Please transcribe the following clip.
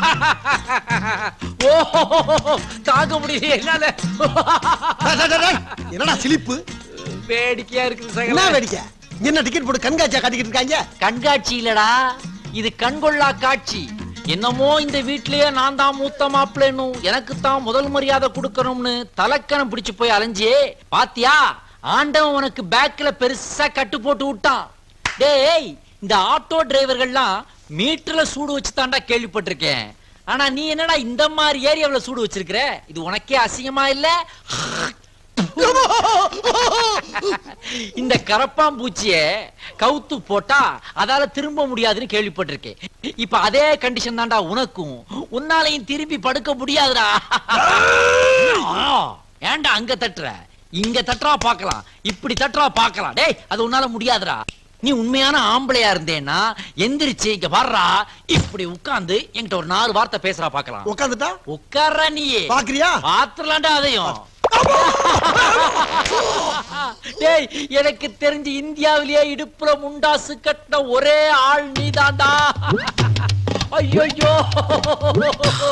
ஓ தாங்க முடியல என்னால டேய், டேய், டேய், டேய், என்னடா சிலிப்பு வேடிக்கையா இருக்குது என்ன சகல வேடிக்கை என்ன டிக்கெட் போட்டு கண்காட்சியா காட்டிக்கிட்டு இருக்காங்க கண்காட்சி இல்லடா இது கண்கொள்ளா காட்சி என்னமோ இந்த வீட்லயே நான் தான் மூத்த மாப்பிள்ளைன்னும் எனக்கு தான் முதல் மரியாதை கொடுக்கணும்னு தலக்கணம் பிடிச்சு போய் அலைஞ்சியே பாத்தியா ஆண்டவன் உனக்கு பேக்ல பெருசா கட்டு போட்டு விட்டான் டேய் இந்த ஆட்டோ டிரைவர்கள்லாம் மீட்டர்ல சூடு வச்சு தாண்டா கேள்விப்பட்டிருக்கேன் ஆனா நீ என்னடா இந்த மாதிரி ஏரியாவுல சூடு வச்சிருக்கிற இது உனக்கே அசிங்கமா இல்ல இந்த கரப்பாம்பூச்சிய கவுத்து போட்டா அதால திரும்ப முடியாதுன்னு கேள்விப்பட்டிருக்கேன் இப்ப அதே கண்டிஷன் தான்டா உனக்கும் உன்னாலையும் திரும்பி படுக்க முடியாதுடா ஏன்டா அங்க தட்டுற இங்க தட்டுறா பார்க்கலாம் இப்படி தட்டுறா பார்க்கலாம் டேய் அது உன்னால முடியாதுடா நீ உண்மையான ஆம்பளையா இருந்தேன்னா எந்திரிச்சு இங்க வர்றா இப்படி உட்கார்ந்து என்கிட்ட ஒரு நாலு வார்த்தை பேசுறா பார்க்கலாம் உட்காந்துட்டா உட்கார்றா நீயே பாக்குறியா பாத்துலாண்டா அதையும் டேய் எனக்கு தெரிஞ்சு இந்தியாவிலேயே இடுப்புல முண்டாசு கட்டின ஒரே ஆள் நீதான்டா ஐயோ